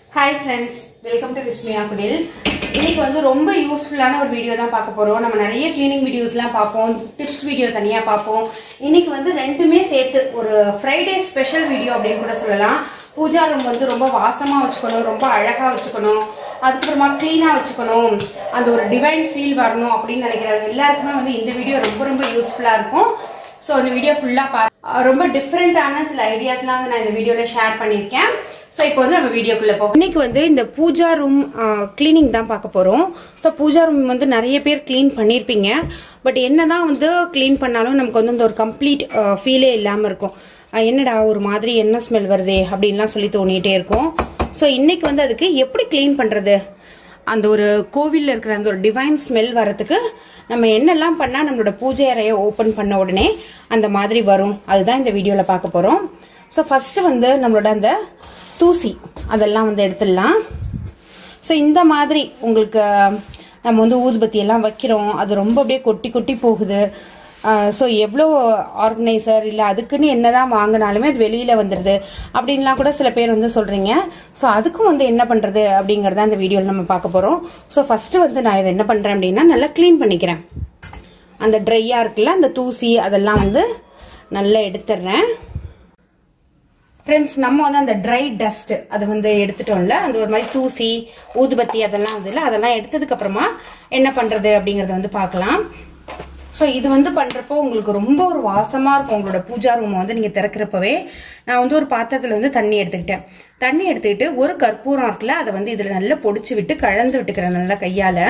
hi friends welcome to Vismiya Kudil இன்னைக்கு வந்து ரொம்ப யூஸ்ஃபுல்லான ஒரு வீடியோ தான் பார்க்க போகிறோம் நம்ம நிறைய க்ளீனிங் வீடியோஸ்லாம் பார்ப்போம் டிப்ஸ் வீடியோ தனியாக பார்ப்போம் இன்னைக்கு வந்து ரெண்டுமே சேர்த்து ஒரு ஃப்ரைடே ஸ்பெஷல் வீடியோ அப்படின்னு கூட சொல்லலாம் பூஜா ரூம் வந்து ரொம்ப வாசமாக வச்சுக்கணும் ரொம்ப அழகாக வச்சுக்கணும் அதுக்கப்புறமா க்ளீனாக வச்சுக்கணும் அந்த ஒரு டிவைன் ஃபீல் வரணும் அப்படின்னு நினைக்கிறாங்க எல்லாருக்குமே வந்து இந்த வீடியோ ரொம்ப ரொம்ப யூஸ்ஃபுல்லாக இருக்கும் ஸோ அந்த வீடியோ ஃபுல்லாக பாரு அஹ் ரொம்ப டிஃப்ரெண்ட்டான சில ஐடியாஸ்லாம் வந்து நான் இந்த வீடியோவில் ஷேர் பண்ணியிருக்கேன் ஸோ இப்போ வந்து நம்ம வீடியோக்குள்ளே போகும் இன்னைக்கு வந்து இந்த பூஜா ரூம் க்ளீனிங் தான் பார்க்க போகிறோம் ஸோ பூஜா ரூம் வந்து நிறைய பேர் க்ளீன் பண்ணியிருப்பீங்க பட் என்னதான் வந்து க்ளீன் பண்ணாலும் நமக்கு வந்து இந்த ஒரு கம்ப்ளீட் ஃபீலே இல்லாமல் இருக்கும் அஹ் என்னடா ஒரு மாதிரி என்ன ஸ்மெல் வருதே அப்படின்லாம் சொல்லி தோணிகிட்டே இருக்கும் ஸோ இன்னைக்கு வந்து அதுக்கு எப்படி க்ளீன் பண்ணுறது அந்த ஒரு கோவிலில் இருக்கிற அந்த ஒரு டிவைன் ஸ்மெல் வரத்துக்கு நம்ம என்னெல்லாம் பண்ணால் நம்மளோட பூஜை அறையை ஓப்பன் பண்ண உடனே அந்த மாதிரி வரும் அதுதான் இந்த வீடியோவில் பார்க்க போகிறோம் ஸோ ஃபஸ்ட்டு வந்து நம்மளோட அந்த தூசி அதெல்லாம் வந்து எடுத்துடலாம் ஸோ இந்த மாதிரி உங்களுக்கு நம்ம வந்து ஊதுபத்தி எல்லாம் வைக்கிறோம் அது ரொம்ப அப்படியே கொட்டி கொட்டி போகுது ஸோ எவ்வளோ ஆர்கனைசர் இல்லை அதுக்குன்னு என்னதான் வாங்கினாலுமே அது வெளியில் வந்துடுது அப்படின்லாம் கூட சில பேர் வந்து சொல்கிறீங்க ஸோ அதுக்கும் வந்து என்ன பண்ணுறது அப்படிங்கிறத அந்த வீடியோவில் நம்ம பார்க்க போகிறோம் ஸோ ஃபஸ்ட்டு வந்து நான் இதை என்ன பண்ணுறேன் அப்படின்னா நல்லா க்ளீன் பண்ணிக்கிறேன் அந்த ட்ரையாக இருக்குல்ல அந்த தூசி அதெல்லாம் வந்து நல்லா எடுத்துடுறேன் ஃப்ரெண்ட்ஸ் நம்ம வந்து அந்த ட்ரை டஸ்ட் அது வந்து எடுத்துட்டோம்ல அந்த ஒரு மாதிரி தூசி ஊதுபத்தி அதெல்லாம் அதில் அதெல்லாம் எடுத்ததுக்கு அப்புறமா என்ன பண்ணுறது அப்படிங்கிறத வந்து பார்க்கலாம் ஸோ இது வந்து பண்ணுறப்போ உங்களுக்கு ரொம்ப ஒரு வாசமாக இருக்கும் உங்களோட பூஜா ரூமை வந்து நீங்கள் திறக்கிறப்பவே நான் வந்து ஒரு பாத்திரத்தில் வந்து தண்ணி எடுத்துக்கிட்டேன் தண்ணி எடுத்துக்கிட்டு ஒரு கற்பூரம் இருக்குல்ல அதை வந்து இதில் நல்லா பொடிச்சு விட்டு கலந்து விட்டுக்கிறேன் நல்லா கையால்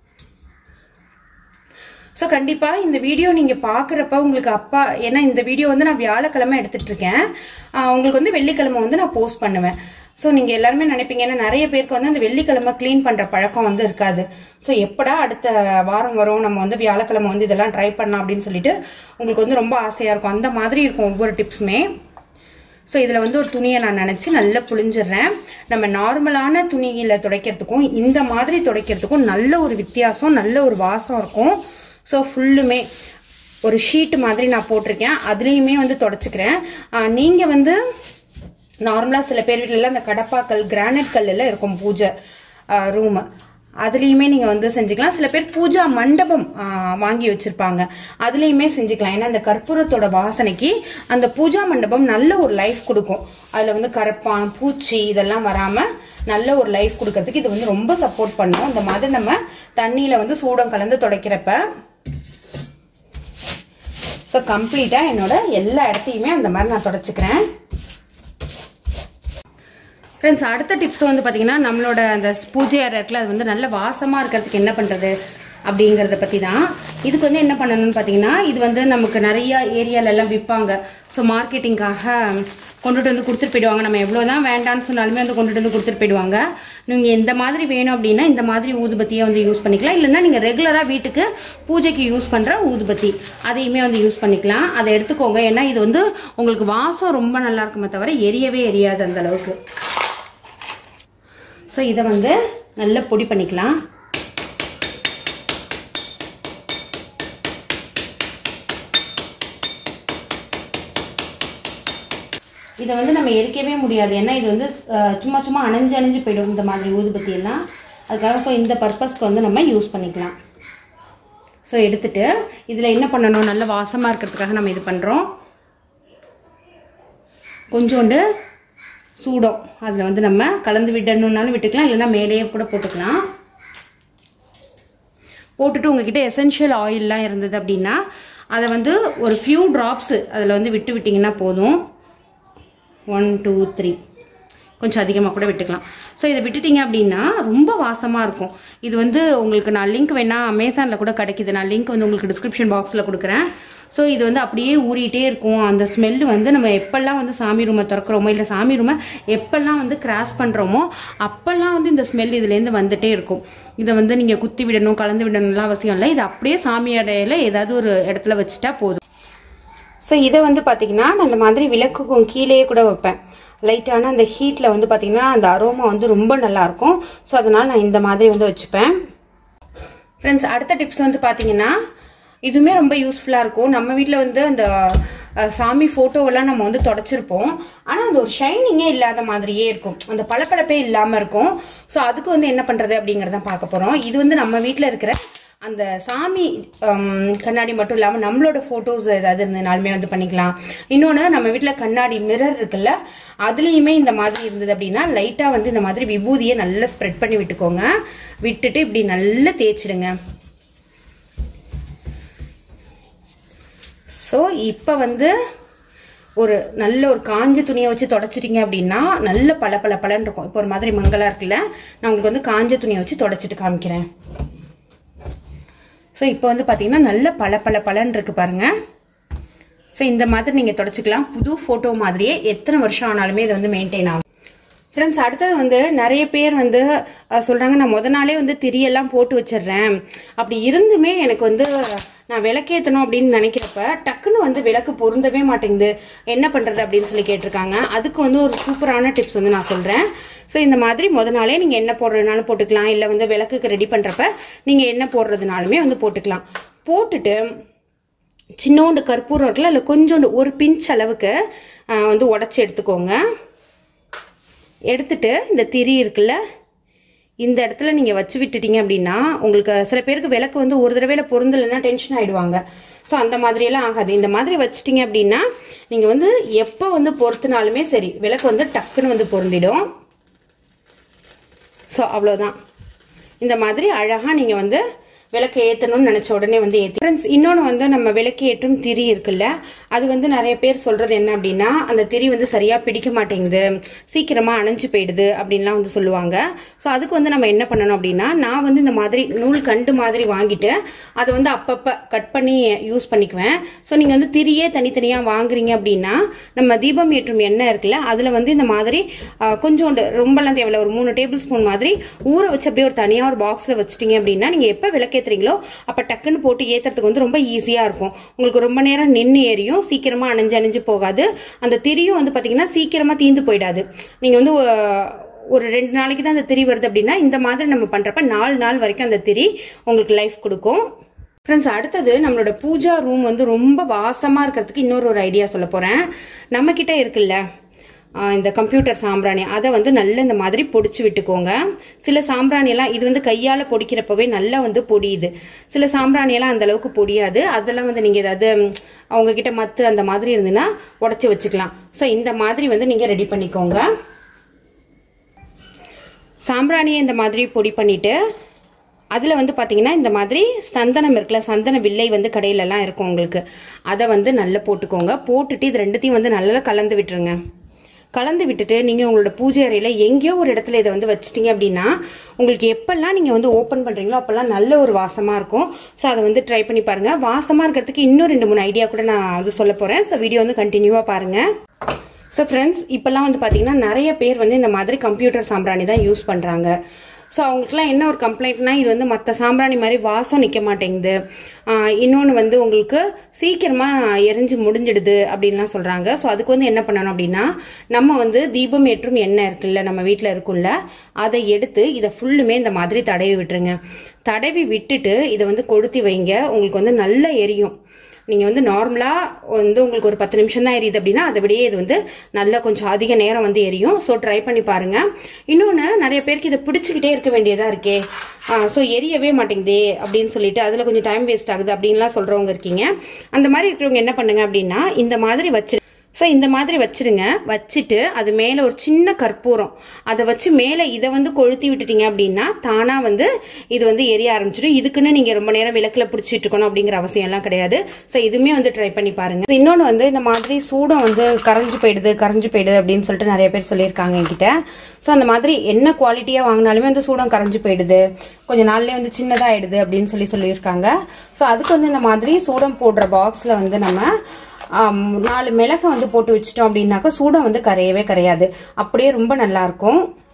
ஸோ கண்டிப்பாக இந்த வீடியோ நீங்கள் பார்க்குறப்ப உங்களுக்கு அப்பா ஏன்னா இந்த வீடியோ வந்து நான் வியாழக்கிழமை எடுத்துட்டு இருக்கேன் ஆஹ் உங்களுக்கு வந்து வெள்ளிக்கிழமை வந்து நான் போஸ்ட் பண்ணுவேன் ஸோ நீங்கள் எல்லாருமே நினைப்பீங்க ஏன்னா நிறைய பேருக்கு வந்து அந்த வெள்ளிக்கிழமை க்ளீன் பண்ணுற பழக்கம் வந்து இருக்காது ஸோ எப்படா அடுத்த வாரம் வரும் நம்ம வந்து வியாழக்கிழமை வந்து இதெல்லாம் ட்ரை பண்ணலாம் அப்படின்னு சொல்லிட்டு உங்களுக்கு வந்து ரொம்ப ஆசையாக இருக்கும் அந்த மாதிரி இருக்கும் ஒவ்வொரு டிப்ஸுமே ஸோ இதில் வந்து ஒரு துணியை நான் நினச்சி நல்லா புழிஞ்சிடுறேன் நம்ம நார்மலான துணியில் துடைக்கிறதுக்கும் இந்த மாதிரி துடைக்கிறதுக்கும் நல்ல ஒரு வித்தியாசம் நல்ல ஒரு வாசம் இருக்கும் ஸோ ஃபுல்லுமே ஒரு ஷீட் மாதிரி நான் போட்டிருக்கேன் அதுலேயுமே வந்து தொடச்சிக்கிறேன் நீங்கள் வந்து நார்மலாக சில பேர் வீட்டிலலாம் அந்த கடப்பாக்கல் கிரானைட் கல் எல்லாம் இருக்கும் பூஜை ரூமு அதுலேயுமே நீங்கள் வந்து செஞ்சுக்கலாம் சில பேர் பூஜா மண்டபம் ஆ, வாங்கி வச்சுருப்பாங்க அதுலேயுமே செஞ்சுக்கலாம் ஏன்னா அந்த கற்பூரத்தோட வாசனைக்கு அந்த பூஜா மண்டபம் நல்ல ஒரு லைஃப் கொடுக்கும் அதில் வந்து கரப்பான் பூச்சி இதெல்லாம் வராமல் நல்ல ஒரு லைஃப் கொடுக்கறதுக்கு இது வந்து ரொம்ப சப்போர்ட் பண்ணும் இந்த மாதிரி நம்ம தண்ணியில் வந்து சூடம் கலந்து துடைக்கிறப்ப ஸோ கம்ப்ளீட்டாக என்னோட எல்லா இடத்தையுமே அந்த மாதிரி நான் தொடச்சிக்கிறேன் ஃப்ரெண்ட்ஸ் அடுத்த டிப்ஸ் வந்து பார்த்தீங்கன்னா நம்மளோட அந்த பூஜை அறை இருக்குல்ல அது வந்து நல்ல வாசமாக இருக்கிறதுக்கு என்ன பண்ணுறது அப்படிங்கிறத பற்றி தான் இதுக்கு வந்து என்ன பண்ணணும்னு பார்த்தீங்கன்னா இது வந்து நமக்கு நிறைய ஏரியாலெல்லாம் விற்பாங்க ஸோ மார்க்கெட்டிங்காக கொண்டுட்டு வந்து கொடுத்துட்டு போயிடுவாங்க நம்ம எவ்வளோ தான் வேண்டான்னு சொன்னாலுமே வந்து கொண்டுட்டு வந்து கொடுத்துட்டு போயிடுவாங்க நீங்கள் எந்த மாதிரி வேணும் அப்படின்னா இந்த மாதிரி ஊதுபத்தியை வந்து யூஸ் பண்ணிக்கலாம் இல்லைன்னா நீங்கள் ரெகுலராக வீட்டுக்கு பூஜைக்கு யூஸ் பண்ணுற ஊதுபத்தி அதையுமே வந்து யூஸ் பண்ணிக்கலாம் அதை எடுத்துக்கோங்க ஏன்னா இது வந்து உங்களுக்கு வாசம் ரொம்ப நல்லா இருக்குமே தவிர எரியவே எரியாது அந்த அளவுக்கு ஸோ இதை வந்து நல்லா பொடி பண்ணிக்கலாம் இதை வந்து நம்ம எரிக்கவே முடியாது ஏன்னா இது வந்து அஹ், சும்மா சும்மா அணைஞ்சு அணைஞ்சு போயிடும் இந்த மாதிரி ஊதுபத்தி எல்லாம் அதுக்காக ஸோ இந்த பர்பஸ்க்கு வந்து நம்ம யூஸ் பண்ணிக்கலாம் ஸோ எடுத்துட்டு இதில் என்ன பண்ணணும் நல்ல வாசமாக இருக்கிறதுக்காக நம்ம இது பண்ணுறோம் கொஞ்சோண்டு சூடம் அதில் வந்து நம்ம கலந்து விடணுன்னாலும் விட்டுக்கலாம் இல்லைன்னா மேலேயே கூட போட்டுக்கலாம் போட்டுட்டு உங்ககிட்ட எசென்ஷியல் ஆயிலெலாம் இருந்தது அப்படின்னா அதை வந்து ஒரு ஃபியூ ட்ராப்ஸு அதில் வந்து விட்டு விட்டிங்கன்னா போதும் ஒன் டூ த்ரீ கொஞ்சம் அதிகமாக கூட விட்டுக்கலாம் ஸோ இதை விட்டுட்டீங்க அப்படின்னா ரொம்ப வாசமாக இருக்கும் இது வந்து உங்களுக்கு நான் லிங்க் வேணால் அமேசானில் கூட கிடைக்குது நான் லிங்க் வந்து உங்களுக்கு டிஸ்கிரிப்ஷன் பாக்ஸில் கொடுக்குறேன் ஸோ இது வந்து அப்படியே ஊறிட்டே இருக்கும் அந்த ஸ்மெல்லு வந்து நம்ம எப்பெல்லாம் வந்து சாமி ரூமை திறக்கிறோமோ இல்லை சாமி ரூமை எப்பெல்லாம் வந்து கிராஸ் பண்ணுறோமோ அப்போல்லாம் வந்து இந்த ஸ்மெல் இதுலேருந்து வந்துட்டே இருக்கும் இதை வந்து நீங்கள் குத்தி விடணும் கலந்து விடணும்லாம் அவசியம் இல்லை இது அப்படியே சாமி அடையில ஏதாவது ஒரு இடத்துல வச்சுட்டா போதும் ஸோ இதை வந்து பார்த்தீங்கன்னா நான் இந்த மாதிரி விளக்குக்கும் கீழேயே கூட வைப்பேன் லைட்டான அந்த ஹீட்டில் வந்து பார்த்தீங்கன்னா அந்த அரோமா வந்து ரொம்ப நல்லாயிருக்கும் ஸோ அதனால் நான் இந்த மாதிரி வந்து வச்சுப்பேன் ஃப்ரெண்ட்ஸ் அடுத்த டிப்ஸ் வந்து பார்த்தீங்கன்னா இதுவுமே ரொம்ப யூஸ்ஃபுல்லாக இருக்கும் நம்ம வீட்டில் வந்து அந்த அஹ், சாமி ஃபோட்டோவெல்லாம் நம்ம வந்து தொடச்சிருப்போம் ஆனால் அந்த ஒரு ஷைனிங்கே இல்லாத மாதிரியே இருக்கும் அந்த பளபளப்பே இல்லாமல் இருக்கும் ஸோ அதுக்கு வந்து என்ன பண்ணுறது அப்படிங்கிறத பார்க்க போகிறோம் இது வந்து நம்ம வீட்டில் இருக்கிற அந்த சாமி ஹம், கண்ணாடி மட்டும் இல்லாமல் நம்மளோட ஃபோட்டோஸ் ஏதாவது இருந்ததுனாலுமே வந்து பண்ணிக்கலாம் இன்னொன்று நம்ம வீட்டில் கண்ணாடி மிரர் இருக்குல்ல அதுலேயுமே இந்த மாதிரி இருந்தது அப்படின்னா லைட்டாக வந்து இந்த மாதிரி விபூதியை நல்லா ஸ்ப்ரெட் பண்ணி விட்டுக்கோங்க விட்டுட்டு இப்படி நல்லா தேய்ச்சிடுங்க ஸோ இப்போ வந்து ஒரு நல்ல ஒரு காஞ்ச துணியை வச்சு தொடச்சிட்டிங்க அப்படின்னா நல்ல பல பல பலன்னு இருக்கும் இப்போ ஒரு மாதிரி மங்களா இருக்குல்ல நான் உங்களுக்கு வந்து காஞ்ச துணியை வச்சு தொடச்சிட்டு காமிக்கிறேன் ஸோ இப்போ வந்து பார்த்தீங்கன்னா நல்ல பல பல பலன் இருக்கு பாருங்க ஸோ இந்த மாதிரி நீங்கள் தொடச்சிக்கலாம் புது ஃபோட்டோ மாதிரியே எத்தனை வருஷம் ஆனாலுமே இது வந்து மெயின்டைன் ஆகும் ஃப்ரெண்ட்ஸ் அடுத்தது வந்து நிறைய பேர் வந்து அஹ், சொல்றாங்க நான் முத நாளே வந்து திரியெல்லாம் போட்டு வச்சிடுறேன் அப்படி இருந்துமே எனக்கு வந்து நான் விளக்கேற்றணும் அப்படின்னு நினைக்கிறப்ப டக்குன்னு வந்து விளக்கு பொருந்தவே மாட்டேங்குது என்ன பண்ணுறது அப்படின்னு சொல்லி கேட்டிருக்காங்க அதுக்கு வந்து ஒரு சூப்பரான டிப்ஸ் வந்து நான் சொல்கிறேன் ஸோ இந்த மாதிரி முத நாளே நீங்கள் என்ன போடுறதுனாலும் போட்டுக்கலாம் இல்லை வந்து விளக்குக்கு ரெடி பண்ணுறப்ப நீங்கள் என்ன போடுறதுனாலுமே வந்து போட்டுக்கலாம் போட்டுட்டு சின்னோண்டு கற்பூரம் இருக்குல்ல இல்லை கொஞ்சோண்டு ஒரு பிஞ்ச் அளவுக்கு அஹ், வந்து உடச்சி எடுத்துக்கோங்க எடுத்துட்டு இந்த திரி இருக்குல்ல இந்த இடத்துல நீங்கள் வச்சு விட்டுட்டீங்க அப்படின்னா உங்களுக்கு சில பேருக்கு விளக்கு வந்து ஒரு தடவையில் பொருந்தலைன்னா டென்ஷன் ஆயிடுவாங்க ஸோ அந்த மாதிரியெல்லாம் ஆகாது இந்த மாதிரி வச்சிட்டிங்க அப்படின்னா நீங்கள் வந்து எப்போ வந்து பொறுத்துனாலுமே சரி விளக்கு வந்து டக்குன்னு வந்து பொருந்திடும் ஸோ அவ்வளோதான் இந்த மாதிரி அழகாக நீங்கள் வந்து விளக்கு ஏற்றணும்னு நினச்ச உடனே வந்து ஏற்றி ஃப்ரெண்ட்ஸ் இன்னொன்று வந்து நம்ம விளக்கு ஏற்றும் திரி இருக்குல்ல அது வந்து நிறைய பேர் சொல்கிறது என்ன அப்படின்னா அந்த திரி வந்து சரியாக பிடிக்க மாட்டேங்குது சீக்கிரமாக அணைஞ்சு போயிடுது அப்படின்லாம் வந்து சொல்லுவாங்க ஸோ அதுக்கு வந்து நம்ம என்ன பண்ணணும் அப்படின்னா நான் வந்து இந்த மாதிரி நூல் கண்டு மாதிரி வாங்கிட்டு அதை வந்து அப்பப்போ கட் பண்ணி யூஸ் பண்ணிக்குவேன் ஸோ நீங்கள் வந்து திரியே தனித்தனியாக வாங்குறீங்க அப்படின்னா நம்ம தீபம் ஏற்றும் எண்ணெய் இருக்குல்ல அதில் வந்து இந்த மாதிரி ஆ, கொஞ்சோண்டு ரொம்பலாம் தேவையில்ல ஒரு மூணு டேபிள் ஸ்பூன் மாதிரி ஊற வச்சு அப்படியே ஒரு தனியாக ஒரு பாக்ஸில் வச்சிட்டிங்க அப்படின்னா நீங்கள் எப்போ விளக்கேற்றுறீங்களோ அப்போ டக்குன்னு போட்டு ஏற்றுறதுக்கு வந்து ரொம்ப ஈஸியாக இருக்கும் உங்களுக்கு ரொம்ப நேரம் நின்று ஏறியும் சீக்கிரமாக அணைஞ்சு அணைஞ்சு போகாது அந்த திரியும் வந்து பார்த்தீங்கன்னா சீக்கிரமாக தீந்து போயிடாது நீங்கள் வந்து ஆ, ஒரு ரெண்டு நாளைக்கு தான் அந்த திரி வருது அப்படின்னா இந்த மாதிரி நம்ம பண்ணுறப்ப நாலு நாள் வரைக்கும் அந்த திரி உங்களுக்கு லைஃப் கொடுக்கும் ஃப்ரெண்ட்ஸ் அடுத்தது நம்மளோட பூஜா ரூம் வந்து ரொம்ப வாசமாக இருக்கிறதுக்கு இன்னொரு ஒரு ஐடியா சொல்ல போகிறேன் நம்மக்கிட்ட இருக்குல்ல ஆஹ் இந்த கம்ப்யூட்டர் சாம்பிராணி அதை வந்து நல்லா இந்த மாதிரி பொடிச்சு விட்டுக்கோங்க சில சாம்பிராணியெல்லாம் இது வந்து கையால் பொடிக்கிறப்பவே நல்லா வந்து பொடியுது சில சாம்பிராணியெல்லாம் அந்த அளவுக்கு பொடியாது அதெல்லாம் வந்து நீங்கள் ஏதாவது ம், அவங்க கிட்ட மத்து அந்த மாதிரி இருந்துன்னா உடச்சி வச்சுக்கலாம் ஸோ இந்த மாதிரி வந்து நீங்கள் ரெடி பண்ணிக்கோங்க சாம்பிராணியை இந்த மாதிரி பொடி பண்ணிட்டு அதில் வந்து பார்த்தீங்கன்னா இந்த மாதிரி சந்தனம் இருக்குல்ல சந்தன வில்லை வந்து கடையிலலாம் இருக்கும் உங்களுக்கு அதை வந்து நல்லா போட்டுக்கோங்க போட்டுட்டு இது ரெண்டுத்தையும் வந்து நல்லா கலந்து விட்டுருங்க கலந்து விட்டுட்டு நீங்கள் உங்களோட பூஜை அறையில் எங்கேயோ ஒரு இடத்துல இதை வந்து வச்சிட்டிங்க அப்படின்னா உங்களுக்கு எப்பெல்லாம் நீங்கள் வந்து ஓப்பன் பண்ணுறீங்களோ அப்போல்லாம் நல்ல ஒரு வாசமாக இருக்கும் ஸோ அதை வந்து ட்ரை பண்ணி பாருங்கள் வாசமாக இருக்கிறதுக்கு இன்னும் ரெண்டு மூணு ஐடியா கூட நான் வந்து சொல்ல போகிறேன் ஸோ வீடியோ வந்து கண்டினியூவாக பாருங்கள் ஸோ ஃப்ரெண்ட்ஸ் இப்போல்லாம் வந்து பார்த்தீங்கன்னா நிறைய பேர் வந்து இந்த மாதிரி கம்ப்யூட்டர் சாம்பிராணி தான் யூஸ் பண்ணுறாங்க ஸோ அவங்களுக்குலாம் என்ன ஒரு கம்ப்ளைண்ட்னா இது வந்து மற்ற சாம்பிராணி மாதிரி வாசம் நிற்க மாட்டேங்குது இன்னொன்று வந்து உங்களுக்கு சீக்கிரமாக எரிஞ்சு முடிஞ்சிடுது அப்படின்லாம் சொல்கிறாங்க ஸோ அதுக்கு வந்து என்ன பண்ணணும் அப்படின்னா நம்ம வந்து தீபம் ஏற்றும் எண்ணெய் இருக்குல்ல நம்ம வீட்டில் இருக்கும்ல அதை எடுத்து இதை ஃபுல்லுமே இந்த மாதிரி தடவி விட்டுருங்க தடவி விட்டுட்டு இதை வந்து கொளுத்தி வைங்க உங்களுக்கு வந்து நல்லா எரியும் நீங்கள் வந்து நார்மலாக வந்து உங்களுக்கு ஒரு பத்து நிமிஷம் தான் எரியுது அப்படின்னா அதை விடையே இது வந்து நல்லா கொஞ்சம் அதிக நேரம் வந்து எரியும் ஸோ ட்ரை பண்ணி பாருங்கள் இன்னொன்று நிறைய பேருக்கு இதை பிடிச்சிக்கிட்டே இருக்க வேண்டியதாக இருக்கே ஸோ எரியவே மாட்டேங்குதே அப்படின்னு சொல்லிட்டு அதில் கொஞ்சம் டைம் வேஸ்ட் ஆகுது அப்படின்லாம் சொல்கிறவங்க இருக்கீங்க அந்த மாதிரி இருக்கிறவங்க என்ன பண்ணுங்க அப்படின்னா இந்த மாதிரி வச்சு ஸோ இந்த மாதிரி வச்சிடுங்க வச்சுட்டு அது மேலே ஒரு சின்ன கற்பூரம் அதை வச்சு மேலே இதை வந்து கொளுத்தி விட்டுட்டீங்க அப்படின்னா தானாக வந்து இது வந்து எரிய ஆரம்பிச்சிடும் இதுக்குன்னு நீங்கள் ரொம்ப நேரம் விளக்கில் பிடிச்சிட்டு இருக்கணும் அப்படிங்கிற அவசியம் எல்லாம் கிடையாது ஸோ இதுவுமே வந்து ட்ரை பண்ணி பாருங்க இன்னொன்று வந்து இந்த மாதிரி சூடம் வந்து கரைஞ்சு போயிடுது கரைஞ்சு போயிடுது அப்படின்னு சொல்லிட்டு நிறைய பேர் சொல்லியிருக்காங்க என்கிட்ட ஸோ அந்த மாதிரி என்ன குவாலிட்டியாக வாங்கினாலுமே வந்து சூடம் கரைஞ்சு போயிடுது கொஞ்ச நாள்லயே வந்து சின்னதாகிடுது அப்படின்னு சொல்லி சொல்லியிருக்காங்க ஸோ அதுக்கு வந்து இந்த மாதிரி சூடம் போடுற பாக்ஸில் வந்து நம்ம ஆம், நாலு மிளகை வந்து போட்டு வச்சிட்டோம் அப்படின்னாக்கா சூடம் வந்து கரையவே கரையாது அப்படியே ரொம்ப நல்லா இருக்கும்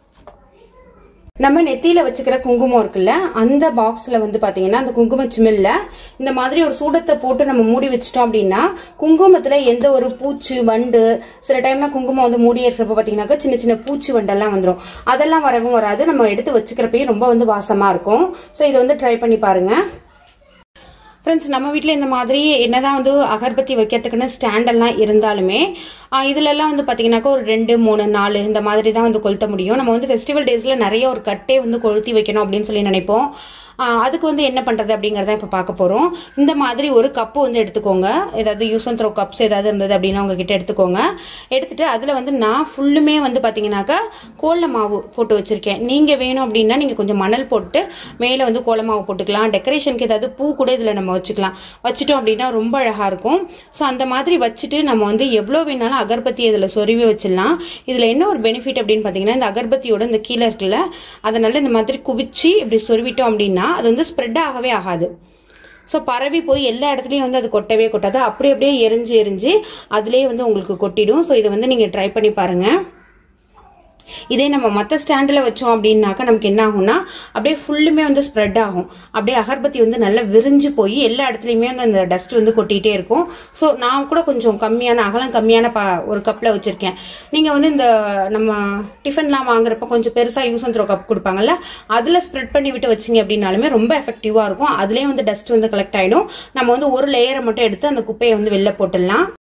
நம்ம நெத்தியில வச்சுக்கிற குங்குமம் இருக்குல்ல அந்த பாக்ஸ்ல வந்து பாத்தீங்கன்னா அந்த குங்கும சிமில்ல இந்த மாதிரி ஒரு சூடத்தை போட்டு நம்ம மூடி வச்சிட்டோம் அப்படின்னா குங்குமத்துல எந்த ஒரு பூச்சி வண்டு சில டைம்ல குங்குமம் வந்து மூடி ஏற்றப்ப பாத்தீங்கன்னாக்கா சின்ன சின்ன பூச்சி வண்டெல்லாம் வந்துடும் அதெல்லாம் வரவும் வராது நம்ம எடுத்து வச்சுக்கிறப்பையும் ரொம்ப வந்து வாசமா இருக்கும் ஸோ இதை வந்து ட்ரை பண்ணி பாருங்க ஃப்ரெண்ட்ஸ் நம்ம வீட்டில் இந்த மாதிரி என்னதான் வந்து அகர்பத்தி வைக்கிறதுக்குன்னு ஸ்டாண்டெல்லாம் இருந்தாலுமே ஆஹ் இதுலலாம் வந்து பார்த்தீங்கன்னாக்கா ஒரு ரெண்டு மூணு நாலு இந்த மாதிரி தான் வந்து கொளுத்த முடியும் நம்ம வந்து ஃபெஸ்டிவல் டேஸில் நிறைய ஒரு கட்டே வந்து கொளுத்தி வைக்கணும் அப்படின்னு சொல்லி நினைப்போம் ஆஹ் அதுக்கு வந்து என்ன பண்ணுறது அப்படிங்கிறத இப்போ பார்க்க போகிறோம் இந்த மாதிரி ஒரு கப்பு வந்து எடுத்துக்கோங்க ஏதாவது யூஸ் அண்ட் த்ரோ கப்ஸ் ஏதாவது இருந்தது அப்படின்னா உங்ககிட்ட எடுத்துக்கோங்க எடுத்துட்டு அதில் வந்து நான் ஃபுல்லுமே வந்து பார்த்தீங்கன்னாக்கா கோல மாவு போட்டு வச்சுருக்கேன் நீங்கள் வேணும் அப்படின்னா நீங்கள் கொஞ்சம் மணல் போட்டு மேலே வந்து கோல மாவு போட்டுக்கலாம் டெக்கரேஷனுக்கு ஏதாவது பூ கூட இதில் நம்ம வச்சுக்கலாம் வச்சுட்டோம் அப்படின்னா ரொம்ப அழகாக இருக்கும் ஸோ அந்த மாதிரி வச்சுட்டு நம்ம வந்து எவ்வளோ வேணாலும் அகர்பத்தி இதில் சொருவி வச்சிடலாம் இதில் என்ன ஒரு பெனிஃபிட் அப்படின்னு பார்த்தீங்கன்னா இந்த அகர்பத்தியோட இந்த கீழே இருக்குல்ல அதனால இந்த மாதிரி குவிச்சு இப்படி சொருவிட்டோம் அப்படின்னா அது வந்து ஸ்ப்ரெட் ஆகவே ஆகாது ஸோ பரவி போய் எல்லா இடத்துலையும் வந்து அது கொட்டவே கொட்டாது அப்படி அப்படியே எரிஞ்சு எரிஞ்சு அதுலேயே வந்து உங்களுக்கு கொட்டிடும் ஸோ இதை வந்து நீங்கள் ட்ரை பண்ணி பாருங்கள் இதே நம்ம மற்ற ஸ்டாண்டில் வச்சோம் அப்படின்னாக்கா நமக்கு என்ன ஆகும்னா அப்படியே ஃபுல்லுமே வந்து ஸ்ப்ரெட் ஆகும் அப்படியே அகர்பத்தி வந்து நல்லா விரிஞ்சு போய் எல்லா இடத்துலையுமே வந்து அந்த டஸ்ட் வந்து கொட்டிகிட்டே இருக்கும் ஸோ நான் கூட கொஞ்சம் கம்மியான அகலம் கம்மியான ப ஒரு கப்பில் வச்சுருக்கேன் நீங்கள் வந்து இந்த நம்ம டிஃபன்லாம் வாங்குறப்ப கொஞ்சம் பெருசாக யூஸ் அண்ட் த்ரோ கப் கொடுப்பாங்கல்ல அதில் ஸ்ப்ரெட் பண்ணி விட்டு வச்சிங்க அப்படின்னாலுமே ரொம்ப எஃபெக்டிவாக இருக்கும் அதுலேயே வந்து டஸ்ட் வந்து கலெக்ட் ஆகிடும் நம்ம வந்து ஒரு லேயரை மட்டும் எடுத்து அந்த குப்பையை வந்து வெளில போட்டுடலாம்